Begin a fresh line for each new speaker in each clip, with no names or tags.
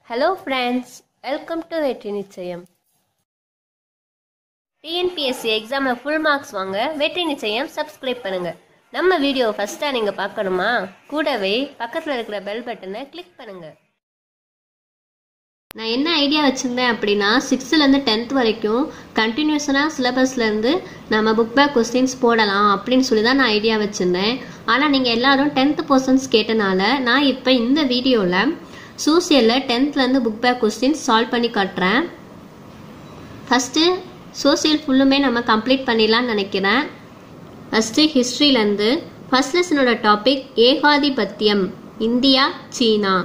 hello friends welcome to வெற்றி நிச்சயம் TNPSC எக்ஸாமில் ஃபுல் மார்க்ஸ் வாங்க வெற்றி நிச்சயம் சப்ஸ்கிரைப் பண்ணுங்க நம்ம வீடியோ ஃபஸ்ட்டாக நீங்கள் பார்க்கணுமா கூடவே பக்கத்தில் இருக்கிற பெல் பட்டனை கிளிக் பண்ணுங்க நான் என்ன ஐடியா வச்சுருந்தேன் அப்படின்னா சிக்ஸ்த்துலேருந்து டென்த் வரைக்கும் கண்டினியூஸனாக சிலபஸ்லேருந்து நம்ம புக் பேக் கொஸ்டின்ஸ் போடலாம் அப்படின்னு சொல்லி தான் நான் ஐடியா வச்சுருந்தேன் ஆனால் நீங்கள் எல்லாரும் டென்த் பர்சன்ஸ் கேட்டனால நான் இப்போ இந்த வீடியோவில் சோசியலில் டென்த்லேருந்து புக் பேக் கொஸ்டின்ஸ் சால்வ் பண்ணி காட்டுறேன் ஃபஸ்ட்டு சோசியல் ஃபுல்லுமே நம்ம கம்ப்ளீட் பண்ணிடலாம்னு நினைக்கிறேன் ஃபஸ்ட்டு ஹிஸ்ட்ரியிலேருந்து ஃபர்ஸ்ட் லெசனோட டாபிக் ஏகாதிபத்தியம் இந்தியா சீனா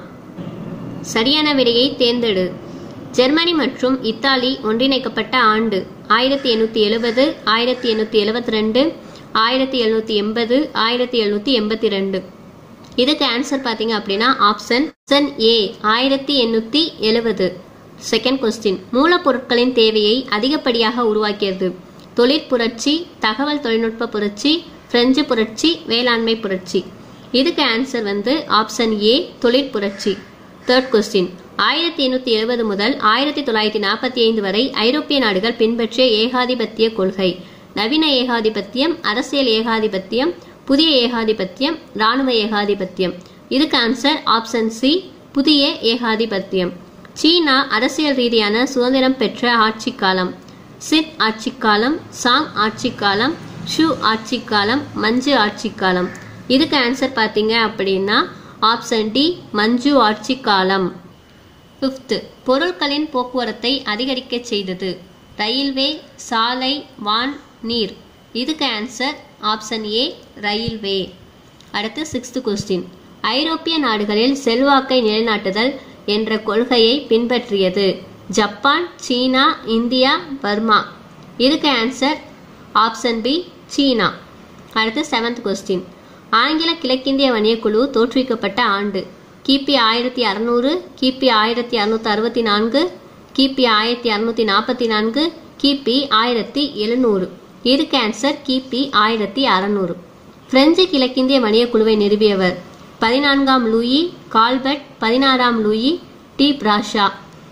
சரியான விடையை தேர்ந்தெடு ஜெர்மனி மற்றும் இத்தாலி ஒன்றிணைக்கப்பட்ட ஆண்டு ஆயிரத்தி எண்ணூற்றி எழுபது ஆயிரத்தி எண்ணூற்றி எழுபத்தி ரெண்டு ஆயிரத்தி எழுநூற்றி எண்பது ஆயிரத்தி எழுநூற்றி எண்பத்தி ரெண்டு இதுக்கு ஆன்சர் பார்த்தீங்க அப்படின்னா ஆப்ஷன் ஆப்ஷன் ஏ ஆயிரத்தி எண்ணூற்றி எழுபது செகண்ட் கொஸ்டின் மூலப்பொருட்களின் தேவையை அதிகப்படியாக உருவாக்கியது தொழிற்புரட்சி தகவல் தொழில்நுட்ப புரட்சி பிரெஞ்சு புரட்சி வேளாண்மை புரட்சி இதுக்கு ஆன்சர் வந்து ஆப்ஷன் ஏ தொழிற்புரட்சி தேர்ட் கொஸ்டின் ஆயிரத்தி எண்ணூற்றி எழுபது முதல் ஆயிரத்தி தொள்ளாயிரத்தி நாற்பத்தி ஐந்து வரை ஐரோப்பிய நாடுகள் பின்பற்றிய ஏகாதிபத்திய கொள்கை நவீன ஏகாதிபத்தியம் அரசியல் ஏகாதிபத்தியம் புதிய ஏகாதிபத்தியம் இராணுவ ஏகாதிபத்தியம் இதுக்கு ஆன்சர் ஆப்ஷன் சி புதிய ஏகாதிபத்தியம் சீனா அரசியல் ரீதியான சுதந்திரம் பெற்ற ஆட்சி காலம் சித் ஆட்சி காலம் சாங் ஆட்சி காலம் ஷூ ஆட்சி காலம் மஞ்சு ஆட்சி காலம் இதுக்கு ஆன்சர் பார்த்தீங்க அப்படின்னா ஆப்ஷன் டி மஞ்சு ஆட்சி காலம் ஃபிஃப்த்து பொருட்களின் போக்குவரத்தை அதிகரிக்க செய்தது ரயில்வே சாலை வான் நீர் இதுக்கு ஆன்சர் ஆப்ஷன் ஏ ரயில்வே அடுத்து சிக்ஸ்த் கொஸ்டின் ஐரோப்பிய நாடுகளில் செல்வாக்கை நிலைநாட்டுதல் என்ற கொள்கையை பின்பற்றியது ஜப்பான் சீனா இந்தியா பர்மா இதுக்கு ஆன்சர் ஆப்ஷன் பி சீனா அடுத்து செவன்த் கொஸ்டின் ஆங்கில கிழக்கிந்திய வணிகக்குழு தோற்றுவிக்கப்பட்ட ஆண்டு கிபி ஆயிரத்தி அறநூறு கிபி ஆயிரத்தி அறுநூத்தி அறுபத்தி நான்கு கிபி ஆயிரத்தி அறுநூத்தி நாற்பத்தி நான்கு கிபி ஆயிரத்தி எழுநூறு இதுக்கு ஆன்சர் கிபி ஆயிரத்தி அறநூறு பிரெஞ்சு கிழக்கிந்திய வணிகக்குழுவை நிறுவியவர் பதினான்காம் லூயி கால்பர்ட் பதினாறாம் லூயி டி பிராஷா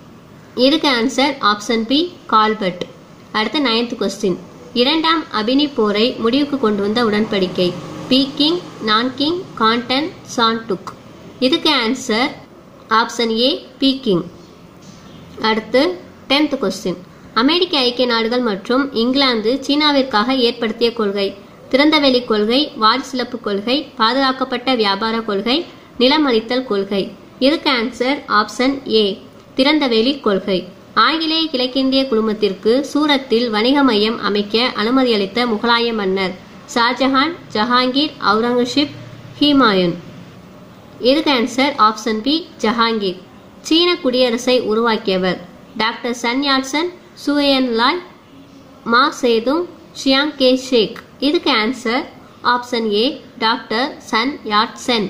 இதுக்கு ஆன்சர் ஆப்ஷன் பி கால்பர்ட் அடுத்து நைன்த் கொஸ்டின் இரண்டாம் அபினி போரை முடிவுக்கு கொண்டு வந்த உடன்படிக்கை பீக்கிங் நான்கிங் கான்டன் சான்டுக் இதுக்கு ஆன்சர் ஆப்ஷன் ஏ பீக்கிங் அடுத்து டென்த் கொஸ்டின் அமெரிக்க ஐக்கிய நாடுகள் மற்றும் இங்கிலாந்து சீனாவிற்காக ஏற்படுத்திய கொள்கை திறந்தவெளி கொள்கை வாரிசிலப்பு கொள்கை பாதுகாக்கப்பட்ட வியாபார கொள்கை நிலமளித்தல் கொள்கை இதுக்கு ஆன்சர் ஆப்ஷன் ஏ திறந்தவெளி கொள்கை ஆங்கிலேய கிழக்கிந்திய குழுமத்திற்கு சூரத்தில் வணிக மையம் அமைக்க அனுமதி அளித்த முகலாய மன்னர் ஷாஜஹான் ஜஹாங்கீர் அவுரங்கசீப் ஹிமாயுன் இதுக்கு ஆன்சர் ஆப்ஷன் பி ஜஹாங்கீர் சீன குடியரசை உருவாக்கியவர் டாக்டர் சன் யாட்சன் சுயன் லாய் மா சேதுங் ஷியாங் கே ஷேக் இதுக்கு answer option A doctor Sun Yatsen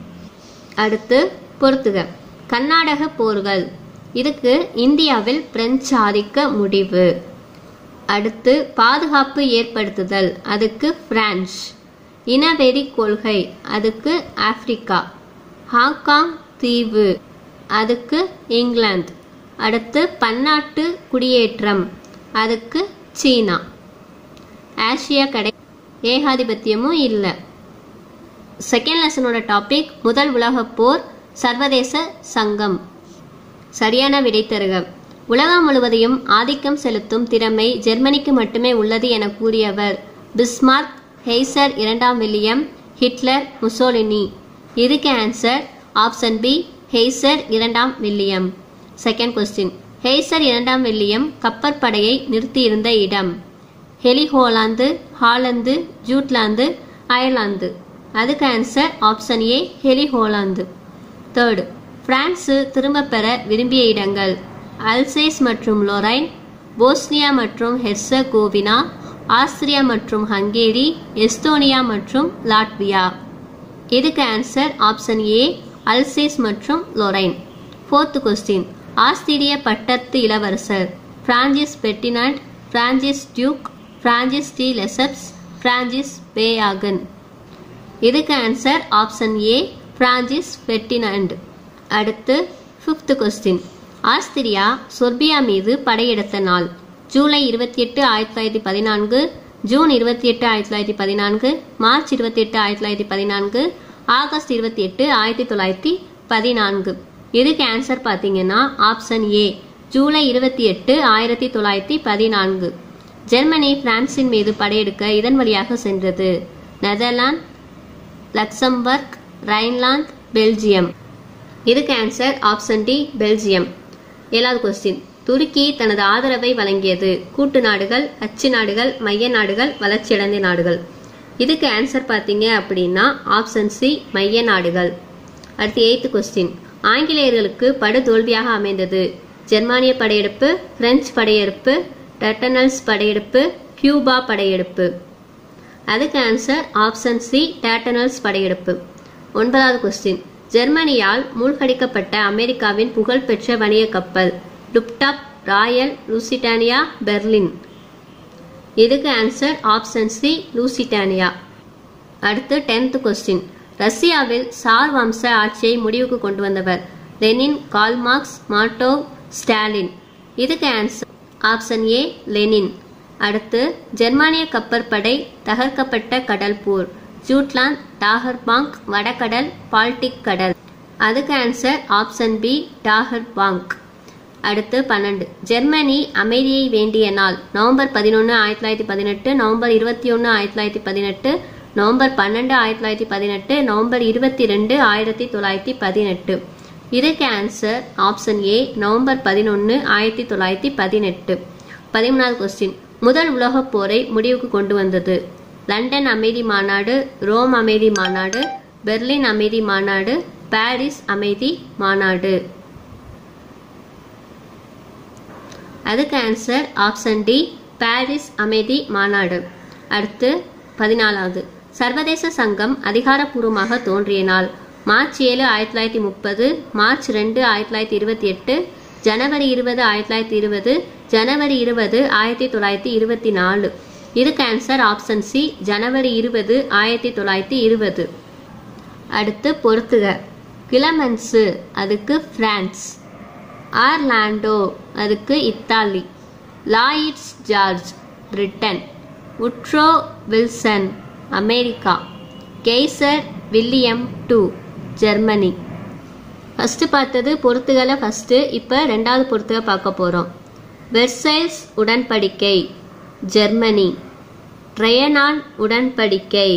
அடுத்து பொறுத்துக கர்நாடக போர்கள் இதுக்கு இந்தியாவில் பிரெஞ்சு ஆதிக்க முடிவு அடுத்து பாதுகாப்பு ஏற்படுத்துதல் அதுக்கு பிரான்ஸ் இனவெறி கொள்கை அதுக்கு ஆப்பிரிக்கா ஹாங்காங் தீவு அதுக்கு இங்கிலாந்து அடுத்து பன்னாட்டு குடியேற்றம் அதுக்கு சீனா ஆசியா கடை ஏகாதிபத்தியமும் இல்லை செகண்ட் லெசனோட டாபிக் முதல் உலகப் போர் சர்வதேச சங்கம் சரியான விடை தருக உலகம் முழுவதையும் ஆதிக்கம் செலுத்தும் திறமை ஜெர்மனிக்கு மட்டுமே உள்ளது என கூறியவர் பிஸ்மார்க் ஹெய்சர் இரண்டாம் வில்லியம் ஹிட்லர் முசோலினி இதுக்கு ஆன்சர் ஆப்ஷன் பி ஹெய்சர் இரண்டாம் வில்லியம் செகண்ட் கொஸ்டின் ஹெய்சர் இரண்டாம் வில்லியம் கப்பற்படையை நிறுத்தியிருந்த இடம் ஹெலிஹோலாந்து ஹாலந்து ஜூட்லாந்து அயர்லாந்து அதுக்கு answer option A Heligoland third France திரும்ப பெற விரும்பிய இடங்கள் அல்சேஸ் மற்றும் லொரைன் போஸ்னியா மற்றும் ஹெர்சகோவினா ஆஸ்திரியா மற்றும் ஹங்கேரி எஸ்தோனியா மற்றும் லாட்வியா இதுக்கு ஆன்சர் ஆப்ஷன் ஏ அல்சேஸ் மற்றும் லொரைன் ஃபோர்த் கொஸ்டின் ஆஸ்திரிய பட்டத்து இளவரசர் Francis Ferdinand Francis Duke Francis de Lesseps Francis Bacon இதுக்கு answer option A Francis Ferdinand அடுத்து ஃபிஃப்த் கொஸ்டின் ஆஸ்திரியா சொர்பியா மீது படையெடுத்த நாள் ஜூலை இருபத்தி எட்டு ஆயிரத்தி தொள்ளாயிரத்தி பதினான்கு ஜூன் இருபத்தி எட்டு ஆயிரத்தி தொள்ளாயிரத்தி பதினான்கு மார்ச் இருபத்தி எட்டு ஆயிரத்தி தொள்ளாயிரத்தி பதினான்கு ஆகஸ்ட் இருபத்தி எட்டு ஆயிரத்தி தொள்ளாயிரத்தி பதினான்கு இதுக்கு ஆன்சர் பார்த்தீங்கன்னா ஆப்ஷன் ஏ ஜூலை இருபத்தி எட்டு ஆயிரத்தி தொள்ளாயிரத்தி பதினான்கு ஜெர்மனி பிரான்சின் மீது படையெடுக்க இதன் வழியாக சென்றது நெதர்லாந்து லக்சம்பர்க் ரைன்லாந்து பெல்ஜியம் இதுக்கு ஆன்சர் ஆப்ஷன் டி பெல்ஜியம் ஏழாவது கொஸ்டின் துருக்கி தனது ஆதரவை வழங்கியது கூட்டு நாடுகள் அச்சு நாடுகள் மைய நாடுகள் வளர்ச்சியடைந்த நாடுகள் இதுக்கு ஆன்சர் பார்த்தீங்க அப்படின்னா ஆப்ஷன் சி மைய நாடுகள் அடுத்து எய்த்து கொஸ்டின் ஆங்கிலேயர்களுக்கு படு தோல்வியாக அமைந்தது ஜெர்மானிய படையெடுப்பு பிரெஞ்சு படையெடுப்பு டெட்டனல்ஸ் படையெடுப்பு கியூபா படையெடுப்பு அதுக்கு ஆன்சர் ஆப்ஷன் சி டேட்டனல்ஸ் படையெடுப்பு ஒன்பதாவது கொஸ்டின் ஜெர்மனியால் மூழ்கடிக்கப்பட்ட அமெரிக்காவின் புகழ்பெற்ற வணிக கப்பல் டுப்டாப் ராயல் லூசிட்டானியா பெர்லின் இதுக்கு ஆன்சர் ஆப்ஷன் சி லூசிட்டானியா அடுத்து டென்த் கொஸ்டின் ரஷ்யாவில் சார் வம்ச ஆட்சியை முடிவுக்கு கொண்டு வந்தவர் லெனின் கால்மார்க்ஸ் மாட்டோவ் ஸ்டாலின் இதுக்கு ஆன்சர் ஆப்ஷன் ஏ லெனின் அடுத்து ஜெர்மானிய கப்பற்படை தகர்க்கப்பட்ட கடல் போர் ஜூட்லாந்து டாகர்பாங்க் வடகடல் பால்டிக் கடல் அதுக்கு ஆன்சர் ஆப்ஷன் பி டாகர்பாங்க் அடுத்து பன்னெண்டு ஜெர்மனி அமைதியை வேண்டிய நாள் நவம்பர் பதினொன்று ஆயிரத்தி தொள்ளாயிரத்தி பதினெட்டு நவம்பர் இருபத்தி ஒன்று ஆயிரத்தி தொள்ளாயிரத்தி பதினெட்டு நவம்பர் பன்னெண்டு ஆயிரத்தி தொள்ளாயிரத்தி பதினெட்டு நவம்பர் இருபத்தி ரெண்டு ஆயிரத்தி தொள்ளாயிரத்தி பதினெட்டு இதுக்கு ஆன்சர் ஆப்ஷன் ஏ நவம்பர் பதினொன்று ஆயிரத்தி தொள்ளாயிரத்தி பதினெட்டு பதிமூணாவது கொஸ்டின் முதல் உலகப் போரை முடிவுக்கு கொண்டு வந்தது லண்டன் அமைதி மாநாடு ரோம் அமைதி மாநாடு பெர்லின் அமைதி மாநாடு பாரிஸ் அமைதி மாநாடு அதுக்கு ஆன்சர் ஆப்ஷன் டி பாரிஸ் அமைதி மாநாடு அடுத்து பதினாலாவது சர்வதேச சங்கம் அதிகாரப்பூர்வமாக தோன்றிய நாள் மார்ச் ஏழு ஆயிரத்தி தொள்ளாயிரத்தி முப்பது மார்ச் ரெண்டு ஆயிரத்தி தொள்ளாயிரத்தி இருபத்தி எட்டு ஜனவரி இருபது ஆயிரத்தி தொள்ளாயிரத்தி இருபது ஜனவரி இருபது ஆயிரத்தி தொள்ளாயிரத்தி இருபத்தி நாலு இதுக்கு ஆன்சர் ஆப்ஷன் சி ஜனவரி இருபது ஆயிரத்தி தொள்ளாயிரத்தி இருபது அடுத்து பொறுத்துக கிளமன்ஸு அதுக்கு பிரான்ஸ் ஆர்லாண்டோ அதுக்கு Italy Lloyds George Britain Woodrow Wilson America Kaiser William two Germany first பார்த்தது பொறுத்துகளை ஃபஸ்ட்டு இப்போ ரெண்டாவது பொறுத்துக பார்க்க போகிறோம் வெர்சைல்ஸ் உடன்படிக்கை ஜெர்மனி ட்ரையனான் உடன்படிக்கை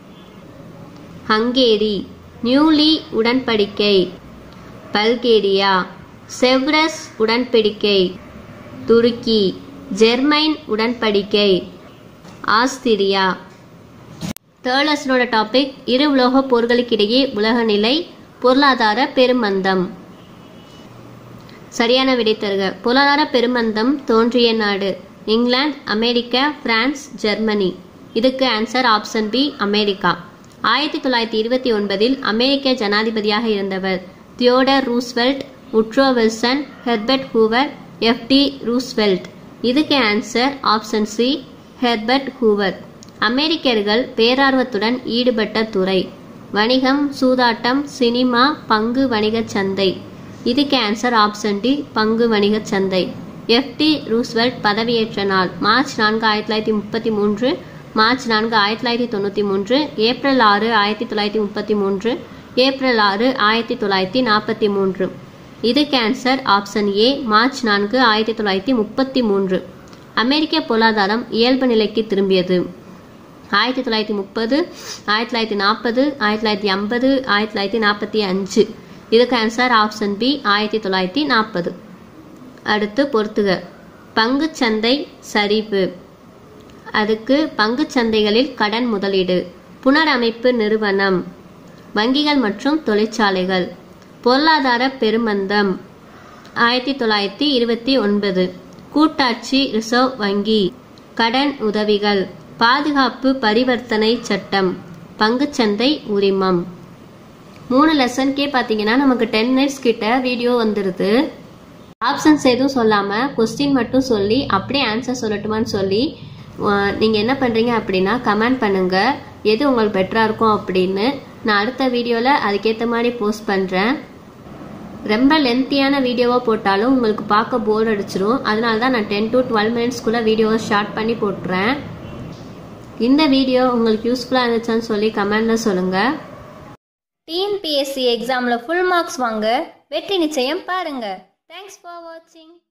ஹங்கேரி நியூலி உடன்படிக்கை பல்கேரியா செவ்ரஸ் உடன்படிக்கை துருக்கி ஜெர்மைன் உடன்படிக்கை ஆஸ்திரியா தேர்ட் லெசனோட டாபிக் இரு உலக போர்களுக்கிடையே உலக நிலை பொருளாதார பெருமந்தம் சரியான விடை தருக பொருளாதார பெருமந்தம் தோன்றிய நாடு இங்கிலாந்து அமெரிக்கா பிரான்ஸ் ஜெர்மனி இதுக்கு ஆன்சர் ஆப்ஷன் பி அமெரிக்கா ஆயிரத்தி தொள்ளாயிரத்தி இருபத்தி ஒன்பதில் அமெரிக்க ஜனாதிபதியாக இருந்தவர் Theodore Roosevelt Woodrow Wilson Herbert Hoover FD Roosevelt இதுக்கு answer option C Herbert Hoover அமெரிக்கர்கள் பேரார்வத்துடன் ஈடுபட்ட துறை வணிகம் சூதாட்டம் சினிமா பங்கு வணிகச் சந்தை இதுக்கு ஆன்சர் ஆப்ஷன் டி பங்கு வணிகச் சந்தை எஃப்டி ரூஸ்வெல்ட் பதவியேற்ற நாள் மார்ச் நான்கு ஆயிரத்தி தொள்ளாயிரத்தி முப்பத்தி மூன்று மார்ச் நான்கு ஆயிரத்தி தொள்ளாயிரத்தி தொண்ணூற்றி மூன்று ஏப்ரல் ஆறு ஆயிரத்தி தொள்ளாயிரத்தி முப்பத்தி மூன்று ஏப்ரல் ஆறு ஆயிரத்தி தொள்ளாயிரத்தி நாற்பத்தி மூன்று இது கேன்சர் ஆப்ஷன் ஏ மார்ச் நான்கு ஆயிரத்தி தொள்ளாயிரத்தி முப்பத்தி மூன்று அமெரிக்க பொருளாதாரம் இயல்பு நிலைக்கு திரும்பியது ஆயிரத்தி தொள்ளாயிரத்தி முப்பது ஆயிரத்தி தொள்ளாயிரத்தி நாற்பது ஆயிரத்தி தொள்ளாயிரத்தி ஐம்பது ஆயிரத்தி தொள்ளாயிரத்தி நாற்பத்தி அஞ்சு இதுக்கு ஆன்சர் ஆப்ஷன் பி ஆயிரத்தி தொள்ளாயிரத்தி நாற்பது அடுத்து பொறுத்துக பங்குச்சந்தை சரிவு அதுக்கு பங்குச்சந்தைகளில் கடன் முதலீடு புனரமைப்பு நிறுவனம் வங்கிகள் மற்றும் தொழிற்சாலைகள் பொருளாதார பெருமந்தம் ஆயிரத்தி தொள்ளாயிரத்தி இருபத்தி ஒன்பது கூட்டாட்சி ரிசர்வ் வங்கி கடன் உதவிகள் பாதுகாப்பு பரிவர்த்தனை சட்டம் பங்குச்சந்தை உரிமம் மூணு லெசன்கே பார்த்தீங்கன்னா நமக்கு டென் மினிட்ஸ் கிட்ட வீடியோ வந்துடுது ஆப்ஷன்ஸ் எதுவும் சொல்லாமல் கொஸ்டின் மட்டும் சொல்லி அப்படியே ஆன்சர் சொல்லட்டுமான்னு சொல்லி நீங்கள் என்ன பண்ணுறீங்க அப்படின்னா கமெண்ட் பண்ணுங்கள் எது உங்களுக்கு பெட்டராக இருக்கும் அப்படின்னு நான் அடுத்த வீடியோவில் அதுக்கேற்ற மாதிரி போஸ்ட் பண்ணுறேன் ரொம்ப லென்த்தியான வீடியோவாக போட்டாலும் உங்களுக்கு பார்க்க போர் அடிச்சிரும் அதனால தான் நான் டென் டு டுவெல் மினிட்ஸ்க்குள்ளே வீடியோவை ஷார்ட் பண்ணி போட்டுறேன் இந்த வீடியோ உங்களுக்கு யூஸ்ஃபுல்லாக இருந்துச்சான்னு சொல்லி கமெண்டில் சொல்லுங்கள்
டிஎன்பிஎஸ்சி எக்ஸாமில் ஃபுல் மார்க்ஸ் வாங்க வெற்றி நிச்சயம் பாருங்க தேங்க்ஸ் ஃபார் வாட்சிங்